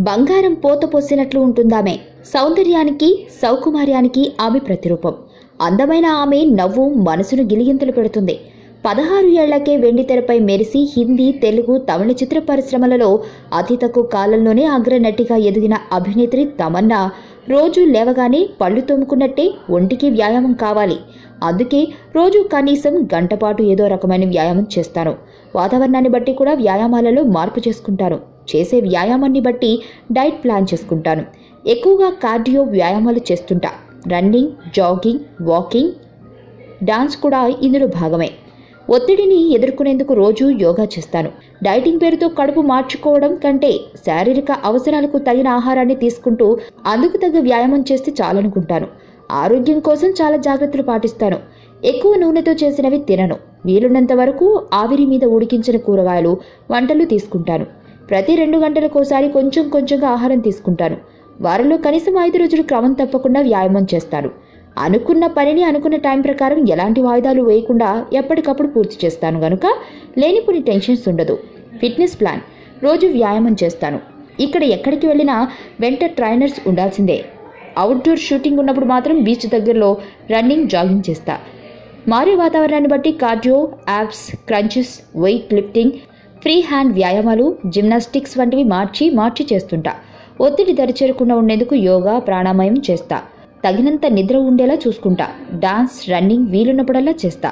బంగారం పోత పోసినట్లు ఉంటుందామె సౌందర్యానికి సౌకుమార్యానికి ఆమె ప్రతిరూపం అందమైన ఆమె నవ్వు మనసును గిలిగింతలు పెడుతుంది పదహారు ఏళ్లకే వెండితెరపై మెరిసి హిందీ తెలుగు తమిళ చిత్ర పరిశ్రమలలో అతి తక్కువ కాలంలోనే అగ్రనటిగా ఎదిగిన అభినేత్రి తమన్నా రోజు లేవగానే పళ్ళు తోముకున్నట్టే ఒంటికి వ్యాయామం కావాలి అందుకే రోజు కనీసం గంటపాటు ఏదో రకమైన వ్యాయామం చేస్తాను వాతావరణాన్ని బట్టి కూడా వ్యాయామాలలో మార్పు చేసుకుంటాను చేసే వ్యాయామాన్ని బట్టి డైట్ ప్లాన్ చేసుకుంటాను ఎక్కువగా కార్డియో వ్యాయామాలు చేస్తుంటా రన్నింగ్ జాగింగ్ వాకింగ్ డాన్స్ కూడా ఇందులో భాగమే ఒత్తిడిని ఎదుర్కొనేందుకు రోజు యోగా చేస్తాను డైటింగ్ పేరుతో కడుపు మార్చుకోవడం కంటే శారీరక అవసరాలకు తగిన ఆహారాన్ని తీసుకుంటూ అందుకు తగ్గ వ్యాయామం చేస్తే చాలనుకుంటాను ఆరోగ్యం కోసం చాలా జాగ్రత్తలు పాటిస్తాను ఎక్కువ నూనెతో చేసినవి తినను వీలున్నంత వరకు ఆవిరి మీద ఉడికించిన కూరగాయలు వంటలు తీసుకుంటాను ప్రతి రెండు గంటలకోసారి కొంచెం కొంచెంగా ఆహారం తీసుకుంటాను వారంలో కనీసం ఐదు రోజులు క్రమం తప్పకుండా వ్యాయామం చేస్తాను అనుకున్న పనిని అనుకున్న టైం ప్రకారం ఎలాంటి వాయిదాలు వేయకుండా ఎప్పటికప్పుడు పూర్తి చేస్తాను గనుక లేనిపోని టెన్షన్స్ ఉండదు ఫిట్నెస్ ప్లాన్ రోజు వ్యాయామం చేస్తాను ఇక్కడ ఎక్కడికి వెళ్ళినా వెంట ట్రైనర్స్ ఉండాల్సిందే అవుట్డోర్ షూటింగ్ ఉన్నప్పుడు మాత్రం బీచ్ దగ్గరలో రన్నింగ్ జాగింగ్ చేస్తా మారే వాతావరణాన్ని బట్టి cardio abs crunches weight lifting free hand వ్యాయామాలు జిమ్నాస్టిక్స్ వంటివి మార్చి మార్చి చేస్తుంటా ఒత్తిడి దరిచేరకుండా ఉండేందుకు యోగా ప్రాణాయామం చేస్తా తగినంత నిద్ర ఉండేలా చూసుకుంటా డాన్స్ రన్నింగ్ వీలున్నప్పుడల్లా చేస్తా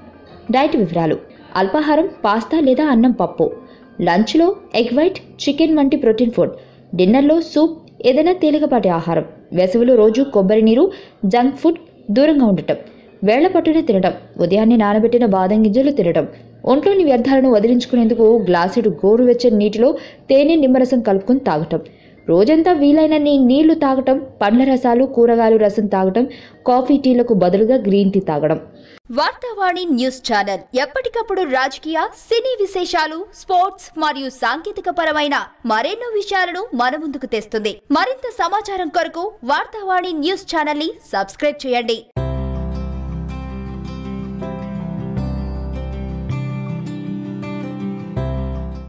డైట్ వివరాలు అల్పాహారం పాస్తా లేదా అన్నం పప్పు లంచ్లో ఎగ్ వైట్ చికెన్ వంటి ప్రోటీన్ ఫుడ్ డిన్నర్లో సూప్ ఏదైనా తేలికపాటి ఆహారం వేసవిలో రోజు కొబ్బరి నీరు జంక్ ఫుడ్ దూరంగా ఉండటం వేళ్ల పట్టునే తినడం ఉదయాన్నే నానబెట్టిన బాదం గింజలు తినడం ఒంట్లోని వ్యర్థాలను వదిలించుకునేందుకు గ్లాసుడు గోరువెచ్చని నీటిలో తేనె నిమ్మరసం కలుపుకొని తాగటం రోజంతా వీలైనన్ని నీళ్లు తాగటం పండ్ల రసాలు కూరగాయలు రసం తాగటం కాఫీ టీలకు బదులుగా గ్రీన్ టీ తాగడం వార్తావాణి న్యూస్ ఛానల్ ఎప్పటికప్పుడు రాజకీయ సినీ విశేషాలు స్పోర్ట్స్ మరియు సాంకేతిక పరమైన మరెన్నో విషయాలను మన ముందుకు తెస్తుంది మరింత సమాచారం కొరకు వార్తావాణి న్యూస్ ఛానల్ ని సబ్స్క్రైబ్ చేయండి